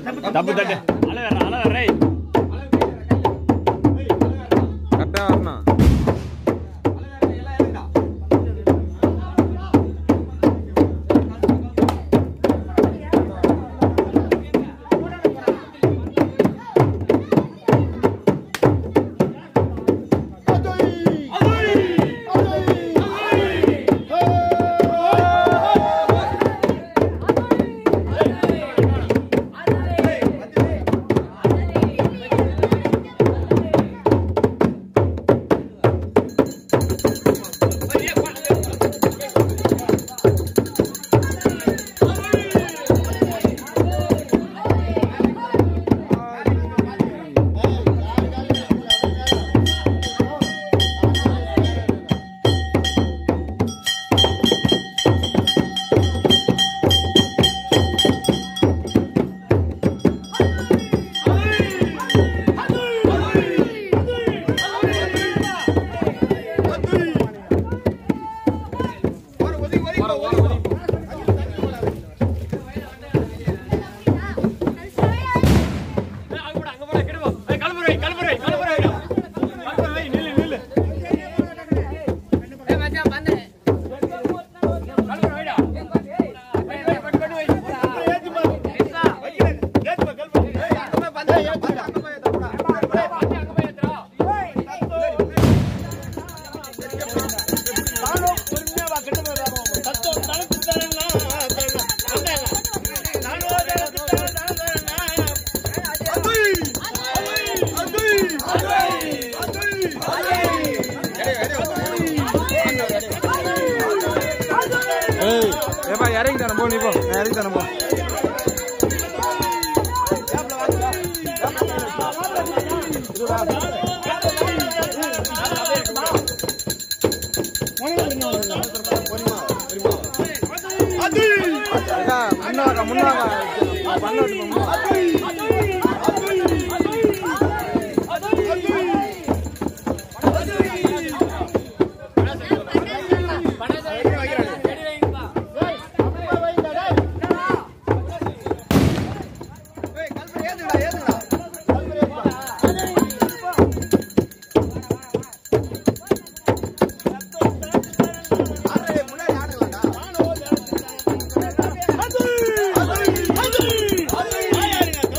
தப்பு தட்டு அல வேற அல வேற ரைட் கரெக்டாக வரணும் அங்க போடா அங்க போடா கிடுவா ஏய் கிளம்புற வை கிளம்புற வை கிளம்புற வை கிளம்புற வை நில்லு நில்லு ஏய் மச்சான் வந்து கிளம்புற வைடா வை வை பட்டு பட்டு வை ஏய் ஏப்பா இறங்கி தரேன் போ நீ போ நான் இறங்கி தரேன் போ அக்கா, முன்னாக்கா முன்னாக்கா பண்ணாட்டு போமா அது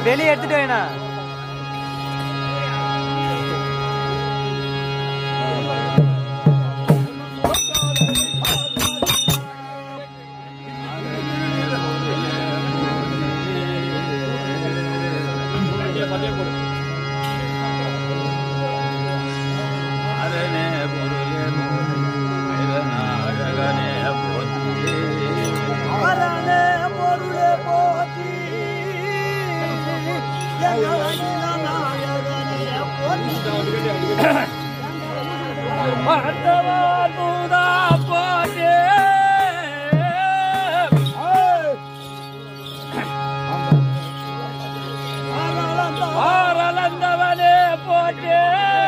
வெளியே எடுத்துட்டு வேணா அதனே பொருளே அழகனே போற்றி அரணே பொருளே போற்றி எங்கள நாயகனே போற்றி பார்த்தவானுதா போற்றே ஆரலந்தவனே போற்றே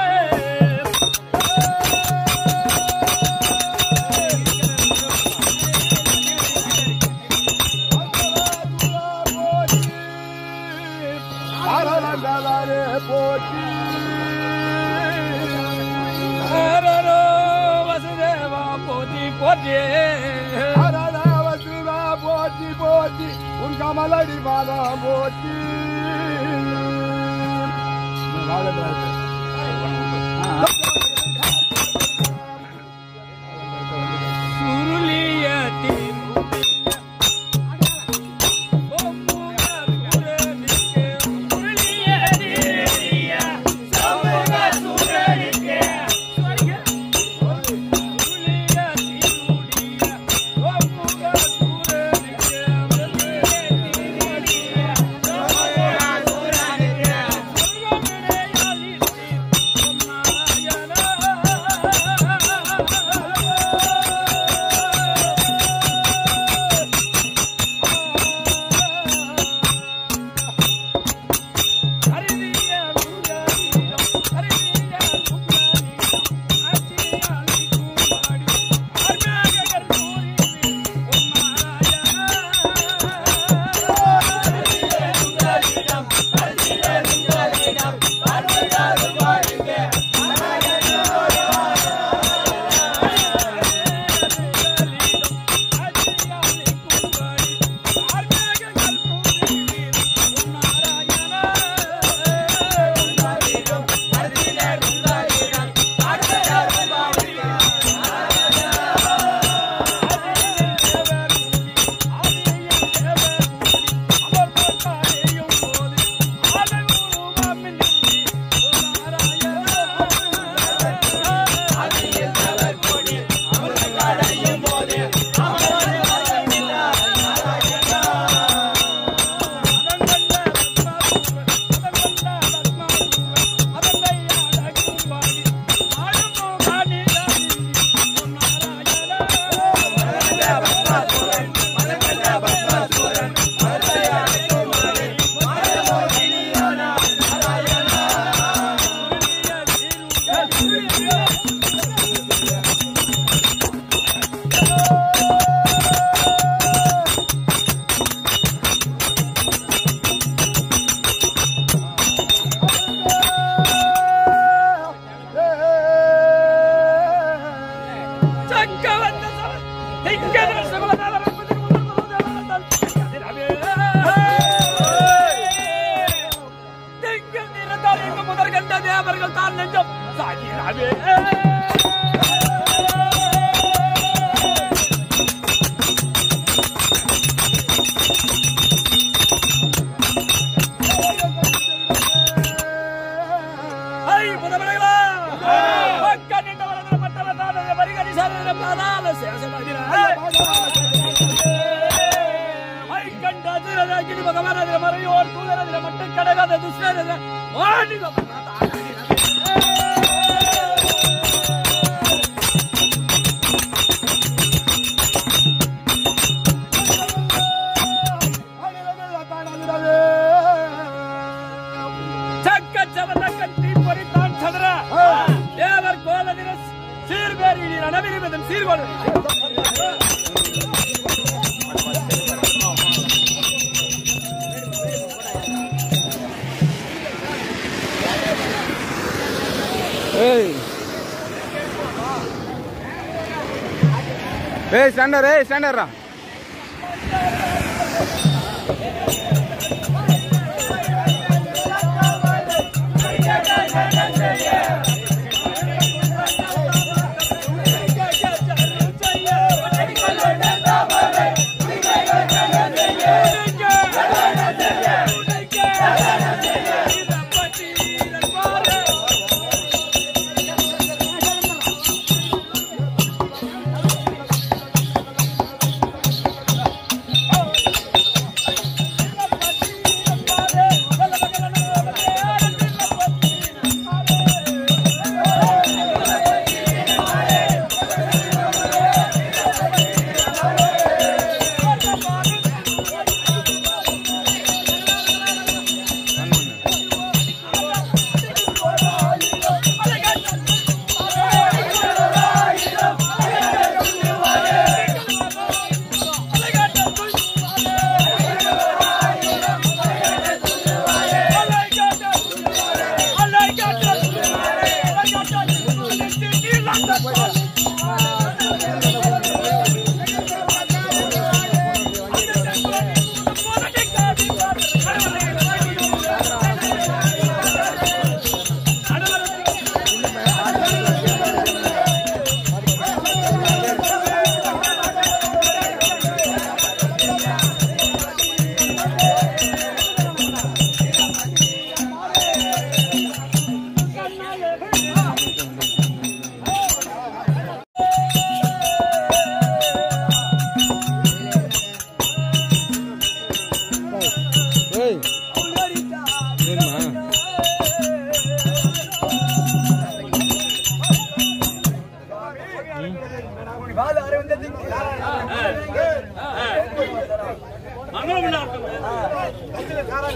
அரரோ வசுதேவா போற்றி போற்றே போற்றி போற்றி உன் கமலடி மாதம் போற்றி சுருளியத்தின் முதல் கண்ட தேவர்கள் தான் நெஞ்சம் சாகிறாவே ஐ புதமலைகளா பக்க நின்ற வளர்ந்த மற்றவர் தான் வரிகரி சாரத பாதாள சேசமாகிறார் ஐ கண்ட அதிரத அகினி பகவான் அதிர மறையோர் தூதர் அதிர மட்டும் கடகாத துஷ்டர் அதிர மாநில சக்கச்சவன கட்டி பொறித்தான் சதுர தேவர் கோலதிர சீர்வேரி நனவிரிவதன் சீர்கொள் ஏய் ஏய் ஸ்டாண்டர் ஏய் ஸ்டாண்டர்ரா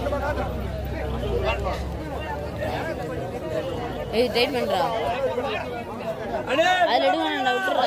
ஏய் டைட் பண்றா அடே அதுல எடுங்க விட்டுறா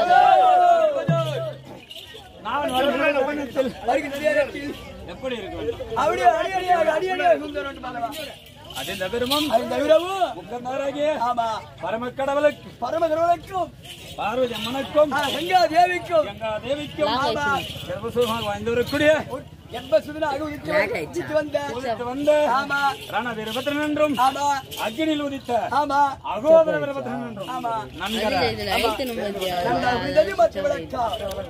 நான் வருகிற வண்ணத்தில் வருகிற நேரத்தில் எப்படி இருக்க வேண்டும் அப்படியே அடியடியாக அடியடியாக சுந்தரம் என்று பாடலாம். அதே தவிரமும் அது தவிரவும் முக்கமாராகிய ஆமா பரமக்கடவுளுக்கு பரமகரவனுக்கும் பார்வதி அம்மனுக்கும் கங்கா தேவிக்கும் கங்கா தேவிக்கும் ஆமா. சர்வசுகமாக வாய்ந்தவருக்குரிய எண்பது சுதினாக உதித்து உதித்து வந்த உதித்து வந்த ஆமா ரண வீரபத்ரன் என்றும் ஆமா அக்னியில் உதித்த ஆமா அகோதர வீரபத்ரன் என்றும் ஆமா நன்கர அதுல இதுல ஐத்து நம்ம கங்கா விதவி மற்ற விளக்கா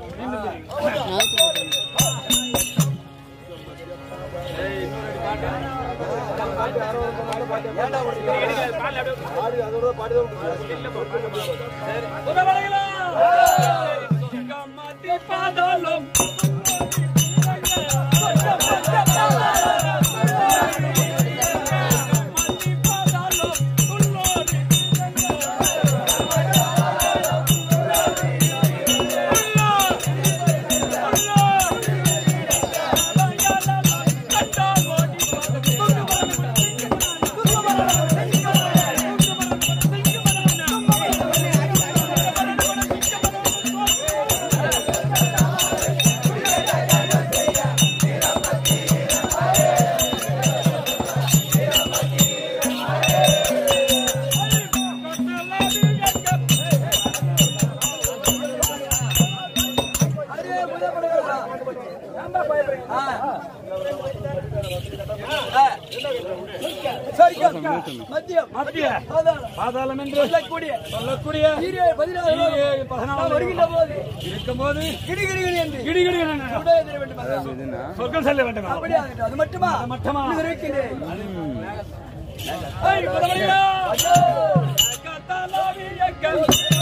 புறவடைகளா கம்மாத்தி பாதாளம் அதே புதப்படுகிறதா ஆ. ஆ. சரிக்கம். மத்தியம் மத்திய பாதாளம். பாதாளம் என்று சொல்லக்கூடிய சொல்லக்கூடிய ஈரே பதினாறு ஈரே நாம் பதினாலு வருகின்ற போது இருக்கும்போது கிடுகிடுகிடு என்று கிடிகிடி உடனே தெரிய வேண்டும் அல்லவா? சொர்க்கம் செல்ல வேண்டும் அப்படியே ஆகட்டும். அது மட்டுமா அது மட்டுமா? இது இருக்கின்றேன் ஐய், புறவடைகளா கத்தாலாவி எங்கள்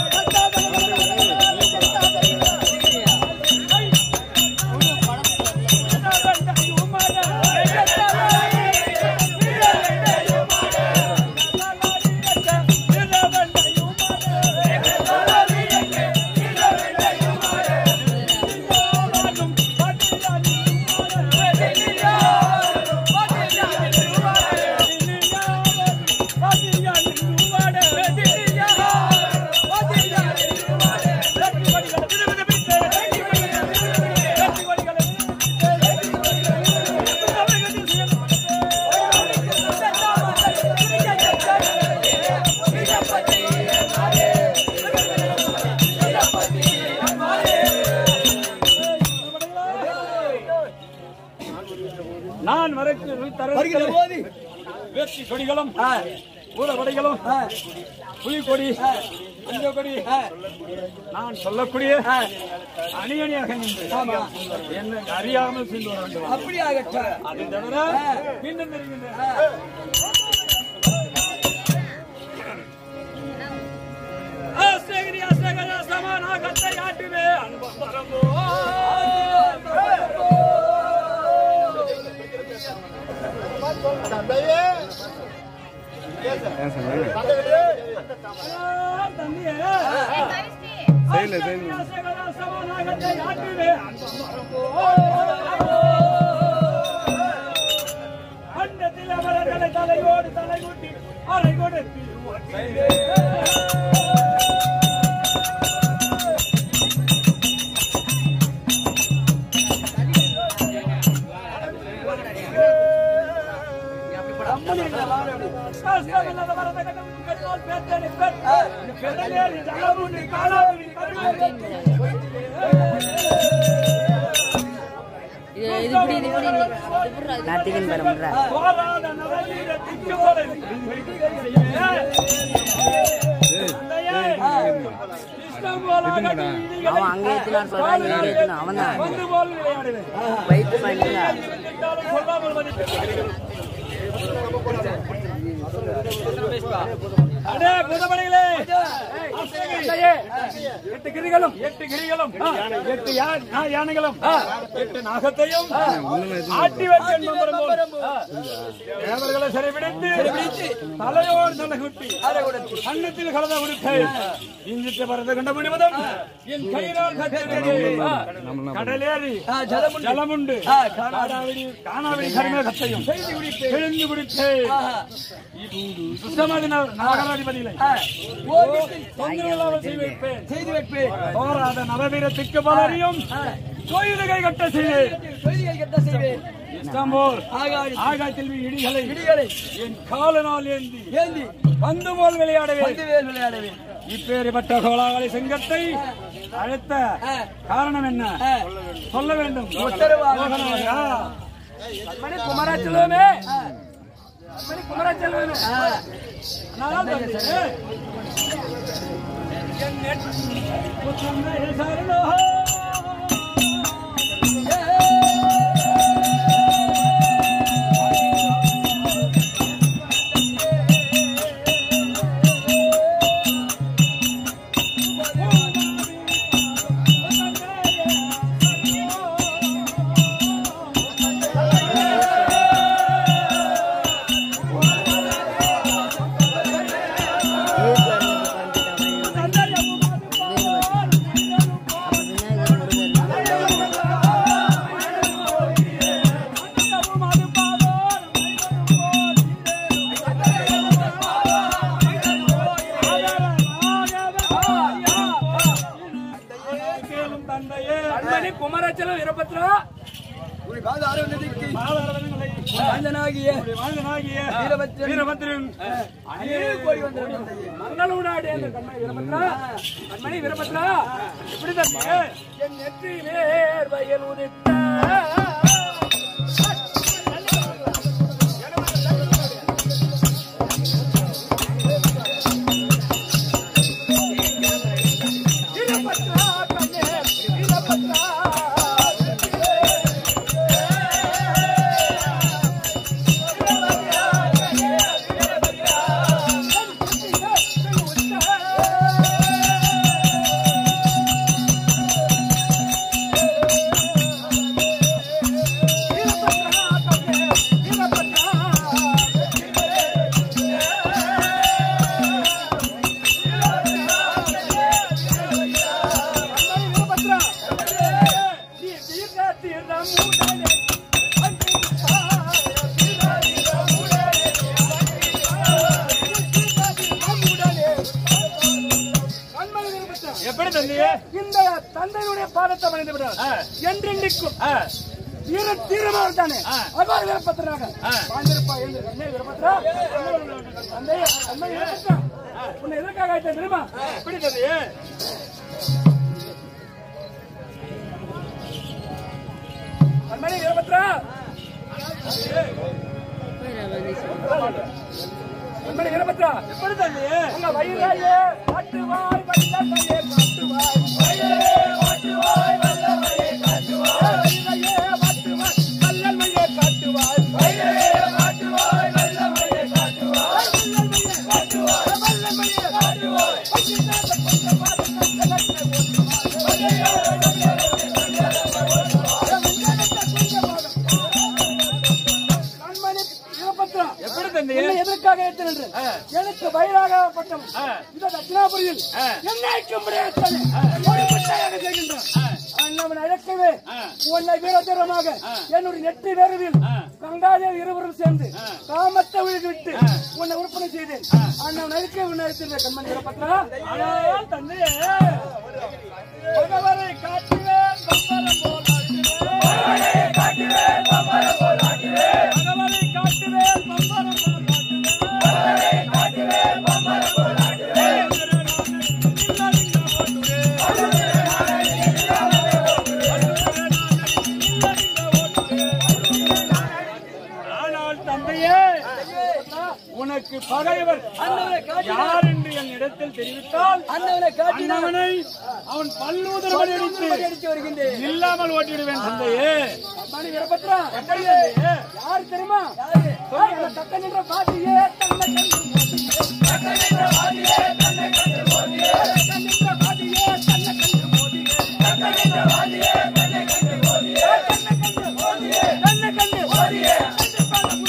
நான் வரைக்கு வருகின்ற போது வேஷ்டி கொடிகளும் ஊத கொடிகளும் புலி கொடி அந்த கொடி நான் சொல்லக்கூடிய அணி அணியாக நின்று என்ன அறியாமல் சென்று வர வேண்டும் அப்படி ஆகட்டும் அதை தவிர மீண்டும் தெரிகின்றன ஆசேகிரி ஆசேகர சமானாகத்தை ஆட்டுவே அன்பம் வரம்போ தம்பியே சைடுல சைடுல ஆசேகர சமானாகத்தை ஆட்டுவே அன்பம் வரம்போ அண்டத்தில் அவர்களை தலையோடு தலை கூட்டி அரை கொடுத்து கஷ்டமில்லாத வரத கட்டம் கட்டால் பேத்தனை பெட் பெடலேறி ஜலமுண்டி காலாவி இது இது இப்படி இது இப்படி நாத்திகன் பரம்பரா போராட நவநீர திக்கு போல அவன் அங்க ஏத்துனான்னு சொல்றான், இங்க ஏத்துனான். அவன்தான். வந்து போல் விளையாடுவேன் வயிற்று பண்ணியா என்றாலும் சொல்லாமல் மதித்து அடே புதமணிகளே எட்டு கிரிகளும் எட்டு கிரிகளும் எட்டு யா- நா- யானைகளும் எட்டு நாகத்தையும் ஆட்டி வைக்கும் மந்திரம் போல் தேவர்களை சிறைபிடித்து தலையோடு தலை குட்டி அன்னத்தில் கலந்த உடுக்கை இங்கிட்டு வரது கண்ட முடிவதும் என் கையினால் கட்டிடுவேன். கடலேறி ஜலமுண்டு காடாவிடி காணாவிடி கருமே கத்தையும் கிழிந்து குடித்து சுத்தமாக நாகராதிபதிகளை தொந்தரவு செய்து வைப்பேன் செய்து வைப்பேன் போராத நவவீரத்துக்கு பலரையும் கோயிலுகை கட்ட செய்தேன் செய்திகள் கட்ட செய்வேன் இஸ்தாம்பூல் ஆகாடி ஆகாயத்தில் இடிகளை இடிகளை என் காலனால் ஏந்தி ஏந்தி பந்து போல் விளையாடுவேன் வந்து வேல் விளையாடுவேன் இப்பேற்பட்ட கோலாவளி சிங்கத்தை அழைத்த காரணம் என்ன சொல்ல வேண்டும் உத்தரவாக. மோகனராஜா. கண்மணி குமராச்செல்வமே கண்மணி குமராச்செல்வமே நான் தந்தை. என் நெற்றி புத்தமே சரணோ. கேளும் தந்தையே கண்மணி குமராச்சலம் வீரபத்ரா உன் பாத ஆரோக்கியத்திற்கு மாதவர்களை வாழ்ந்தனாகிய வாழ்ந்தனாகிய வீரபத்ரன். வீரபத்ரன் அநேக கோடி வந்தவர்கள் மங்களூடாடி அந்த கண்மணி வீரபத்ரா கண்மணி வீரபத்ரா எப்படி தம்பி என் நெற்றி வேர் வயல் உதித்த வீரபத்ரா கண்ணே வீரபத்ரா எப்படி தந்தையே இந்த தந்தையுடைய பாதத்தை பணிந்து விடார் என்றென்றைக்கும் வீர தீரமாக தானே அவ்வாறு வீரபத்திரனாக வாழ்ந்திருப்பா என்று அன்னை வீரபத்திரா தந்தை அன்னை வீரபத்திரா உன்னை எதற்காக அழைத்தேன் தெரியுமா எப்படி தந்தையே அன்மணி வீரபத்ரா அன்மணி வீரபத்ரா எப்படி தந்தையே உங்க வயிறாயே காட்டுவாய் வல்லமையே காட்டுவாய் வயிறே காட்டுவாய் வல்லமையே காட்டுவாய் வயிறையே காட்டுவாய் வல்லமையே காட்டுவாய் வயிறே காட்டுவாய் வல்லமையே காட்டுவாய் வல்லமையே காட்டுவாய் வல்லமையே காட்டுவாய் பஞ்சிநாத பஞ்சபாத கட்டளை கண்மணி வீரபத்ரா எப்படி தந்தையே உன்னை எதற்காக ஏற்றினேன் எனக்கு வயதாக பட்டம் இந்த தட்சிணாபுரியில் என்னைக்கு முடியாது ஒரு முட்டையாக செய்கின்றான் அண்ணவன் அழைக்கவே உன்னை வீரதீரமாக என்னுடைய நெற்றி வேறுவில் கங்காதேவி இருவரும் சேர்ந்து காமத்தை உயிர் விட்டு உன்னை உற்பத்தி செய்தேன் அண்ணவன் அழைக்க உன்னை அழைத்திருந்த கண்மணி வீரபத்ரா ஆனால் தந்தையே பகவரை காட்டுவேன் பம்பரம் போல் ஆட்டுவேன். பகவரை காட்டுவேன் பம்பரம் போல் ஆட்டுவேன். ஆனால் தந்தையே உனக்கு பகைவர் யார் என்று என் இடத்தில் தெரிவித்தால் அண்ணவனை காட்டினான் அண்ணவனை அவன் பல்லூதரவன் அடித்து அடித்து வருகின்றேன் இல்லாமல் ஓட்டிவிடுவேன் தந்தையே மணி வீரபத்ரா யார் தெரியுமா ஏய், அந்த தக்க நின்ற பாட்டியே தன்னை கண்டு மோதியே. தக்க நின்ற பாட்டியே தன்னை கண்டு மோதியே. தக்க நின்ற பாட்டியே தன்னை கண்டு மோதியே. தக்க நின்ற பாட்டியே தன்னை கண்டு மோதியே. தன்னை கண்டு மோதியே. தன்னை கண்டு மோதியே.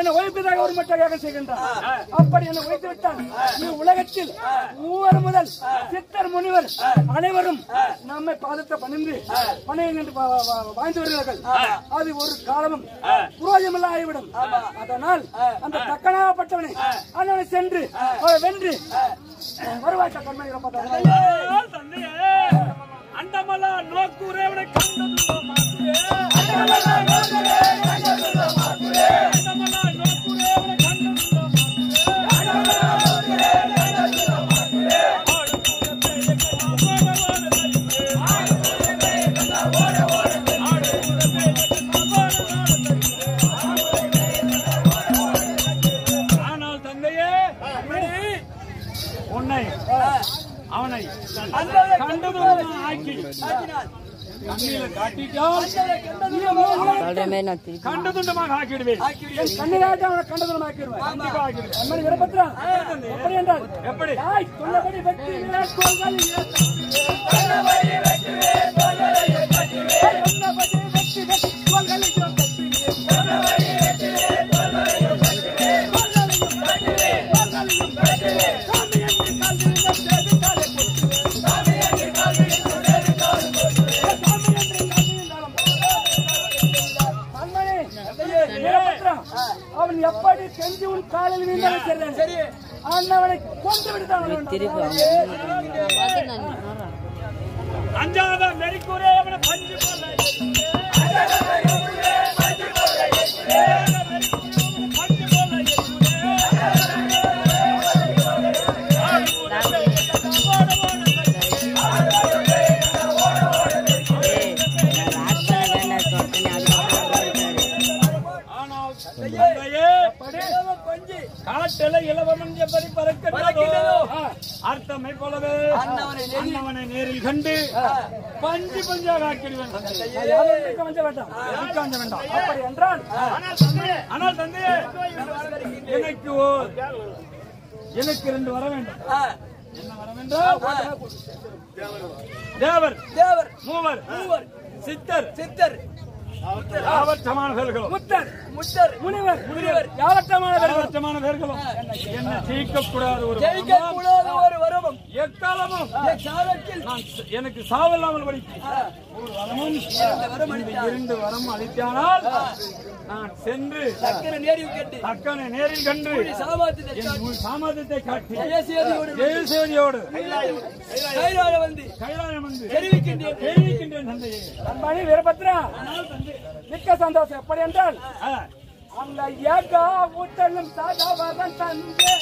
என்னை ஒழிப்பதாக ஒரு மட்டாக செய்கின்றான் அப்படி என்னை ஒழித்து விட்டால் நீ உலகத்தில் மூவர் முதல் சித்தர் முனிவர் அனைவரும் நம்மை பாதத்தை பணிந்து பணியை நின்று வா- வா- வா- வாழ்ந்து வருகிறார்கள் அது ஒரு காலமும் புரோஜமில்ல ஆகிவிடும் அதனால் அந்த தக்கனாகப்பட்டவனை அண்ணனை சென்று அவனை வென்று வருவாய் கண்மணி அண்டமலா நோக்குறவனை கண்டதுண்டோ மாத்தியே அண்டமலா நோக்குறவனை கண்டதுண்டோ ஆனால் தந்தையே உன்னை அவனை கண்டதும் ஆக்கி கண்ணில காட்டிட்டால் சொல்ற மாதிரி நான் திருப்பி கண்டதுண்டமாக ஆக்கிடுவேன் கண்ணிலாட்ட அவனை கண்டதனம் ஆக்கிடுவேன் கண்மணி விருப்பத்திரா எப்படி என்றால் எப்படி தாய் சொன்னபடி வெற்றி மேற்கோள்கள் சொன்னபடி வெற்றி வெற்றி கண்மணி, வீரபத்ரா, அவன் எப்படி செஞ்சு உன் காலில் வீழ்ந்தாலும் சரி அண்ணவனை கொண்டு விடுத்தான் திருப்பி அவங்க பார்த்து நான் வரேன். அஞ்சாத மெரிக்குரே அவனை பஞ்சு போல ஏய், நான் லாஸ்ட் பண்ண வேண்டாம் சொல்லிட்டேனே, அதுக்கப்புறம் இருக்காரு. ஆனால் தந்தையே, காட்டில இளவமன் எப்படி பறக்கிறதோ அர்த்தமை போலவே அண்ணவனை நேரில் கண்டு பஞ்சு பஞ்சாக ஆக்கிடுவேன் கொஞ்சம் வேண்டாம் உட்கார்ந்து வேண்டாம் அப்படி என்றால் ஆனால் தந்தையே எனக்கு ஓர் எனக்கு ரெண்டு வர வேண்டும் என்ன வரம் என்றால் தேவர் தேவர் மூவர் மூவர் சித்தர் சித்தர் ஆவற்றமான பேர்களும் முத்தர் முத்தர் முனிவர் முனிவர் யாவற்றமான ஆவற்றமான பேர்களும் என்ன ஜெயிக்க கூடாது ஒரு ஜெயிக்க கூடாத ஒரு வரமும் எக்காலமும் காலத்தில் நான் ச- எனக்கு சாவில்லாமல் படித்து ஒரு வரமும் இந்த இரண்டு வரம் அளித்தானால் நான் சென்று சக்கர நேரி கட்டி தக்கனை நேரில் கண்டு சாமாத்தியத்தை என் முழு சாமர்த்தியத்தை காட்டி ஜெயசேதியோடு ஜெயசேரியோடு கைலால வந்து கைலாயம் வந்து தெரிவிக்கின்றேன். தெரிவிக்கின்றேன் தந்தையே அன்பணி வீரபத்ரா மிக்க சந்தோஷம் எப்படி என்றால் ஆ, அந்த ஏகா ஊட்டலும் சாதாவதன் தந்தே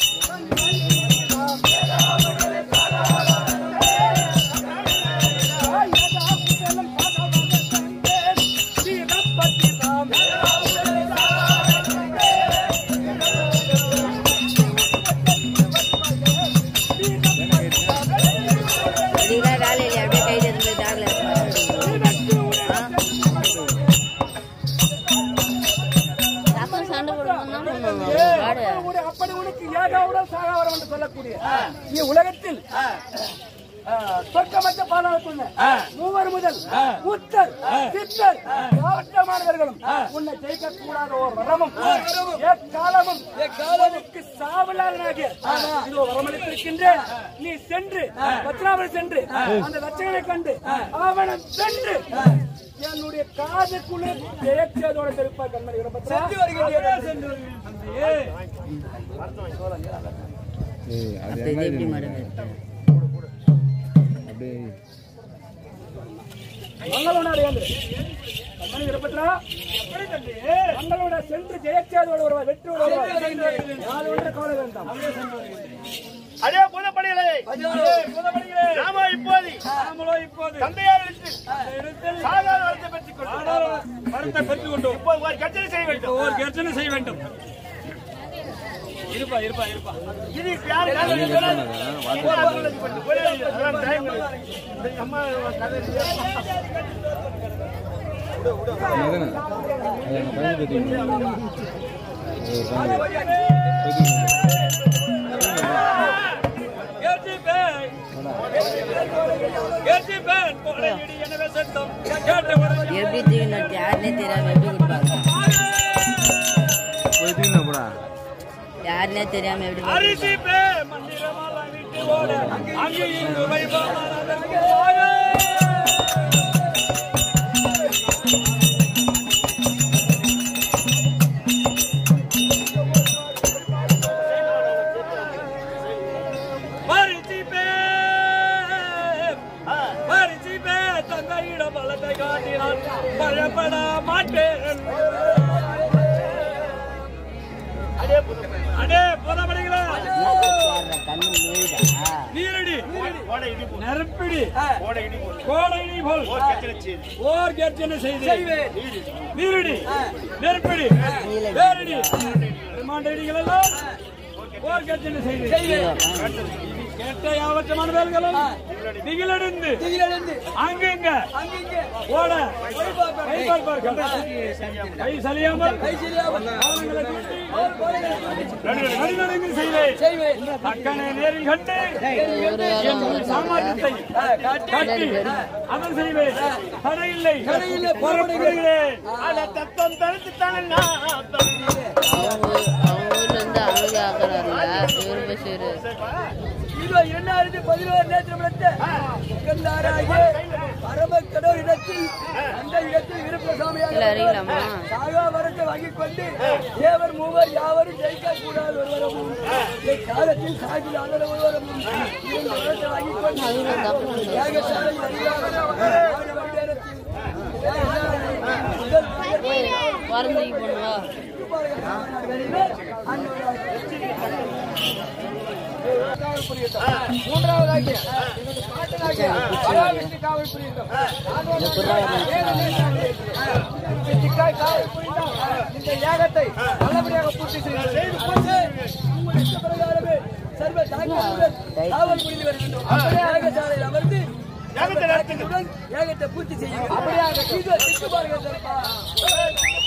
இதுதான் காலையில அப்படியே கையில இருந்து டாக்ல தப்பா சண்டை போடணும் காடு அப்படி உனக்கு ஏகாவுடன் சாகாவரம் என்று சொல்லக்கூடிய நீ உலகத்தில் ஆ, சொர்க்கமற்ற பாதாளத்துள்ள மூவர் முதல் புத்தர் சித்தர் யாவற்றமானவர்களும் உன்னை ஜெயிக்க கூடாத ஒரு வரமும் எக்காலமும் எக்காலமுக்கு சாவலாளனாகிய இதோ வரமளித்திருக்கின்றேன் நீ சென்று பத்ராவதி சென்று அந்த லட்சங்களை கண்டு அவனை சென்று என்னுடைய காதுக்குள்ளே ஜெயச்சதோட தெரிவிப்பார் கண்மணி பத்ரா சென்று தந்தையே ஏய் அது இது என்ன எப்படி இது? மரம் அப்படியே மங்களோட ஏந்து கண்மணி விருப்பத்திரா மங்களோட சென்று ஜெயச்சேதோட ஒருவர் வெற்றி ஒருவர் நாலு ஒன்று கவலை வேண்டாம் அதே புதப்படிகளை புதப்படுகிறே. நாம இப்போது நாமளோ இப்போது தந்தையார் இடத்தில் இந்த இடத்தில் சாதாரண வரத்தை பெற்றுக் கொண்டு ஆடார வரத்தை பெற்றுக் கொண்டோம் இப்போது ஒரு கட்டளை செய்ய வேண்டும் ஒரு கர்ச்சனை செய்ய வேண்டும் இருப்பா இருப்பா இருப்பா இது யாரு காலையில் சொல்லாது. ஒரு ஆளுநர் கொண்டு போய் அதான் time இல்லை. இந்த அம்மா கதை அதானே? அது அந்த பையனை பத்தி ஒரு பையன். கேட்டி பேய் கேட்டி பேய் போல இடி எனவே சத்தம் கேட்ட உடனே எப்படி தூக்கி நட்டு யாருன்னே தெரியாம எப்படி கொடுப்பாங்க போய் கும்பிடா யாருன்னே தெரியாம எப்படி பாத்து- அரிசி பே மந்திரமால வீட்டு ஓட அங்கு இங்கு வைபவமானதற்கு போக. பரிசி பே பரிசி பே தந்தையிட பலத்தை காட்டினால் பயப்பட மாட்டேன் அடே போதப்படுகிறா பாருடா, கண்ணு மேயுதா? நீரடி நெருப்பிடி கோடை இடி போல் ஓர் கர்ஜனை செய்து நீரடி நெருப்பிடி வேரடி பிரம்மாண்ட இடிகள் எல்லாம் ஓர் கர்ஜனை செய்து கேட்ட யாவற்றமான வேல்களும் திகிலடைந்து திகிலடைந்து அங்கங்க அங்கிங்கே ஓட கை பார்ப்பார்கள் கை சலியாமல் கை சரியாமல் காலங்களை தூண்டி அவர் கோலைகளை தூண்டி நடுநடுங்கு செய்வேன் செய்வேன் தக்கனை நேரில் கண்டு என் சாமர்த்தியத்தை காட்டி அதன் செய்வேன் தடையில்லை தடையில்லை, புறப்படுகிறேன் அட தத்தம் தடுத்துத்தானே அவங்க அவங்க ஊர்ல இருந்து அவங்க ஆக்குறாருல இவரு பஷீரு இதோ இரண்டாயிரத்தி பதினோரு நேற்று விளத்த உட்கந்தாராகிய பரம கடவுள் இடத்தில் அந்த இடத்தில் இல்ல விருப்பசாமியாக அறியலாமா சாகா வரத்தை வாங்கிக் கொண்டு தேவர் மூவர் யாவரும் ஜெயிக்க கூடாது ஒருவரும் இந்த காலத்தில் சாகில் ஆதரவு ஒருவரும் இந்த வரத்தை வாங்கிக் கொண்டு யாகசாலை அறியாமல் நேரத்தில் முதல் வாரந்தைக்கு போனவா மூன்றாவதாகிய எனது பாட்டனாகிய பராவிட்டு காவல் புரியும் சிக்காய் காவல் புரிந்தால் இந்த யாகத்தை நல்லபடியாக பூர்த்தி செய்து கொண்டு உங்கள் இஷ்ட பிரகாரமே சர்வ தாக்கியத்துடன் காவல் புரிந்து வருகின்றோம் அப்படியே யாகசாலையில் அமர்ந்து யாகத்தை நடத்துகிறதுடன் யாகத்தை பூர்த்தி செய்யுங்கள் அப்படியாக இது சிக்கு பாருங்கள்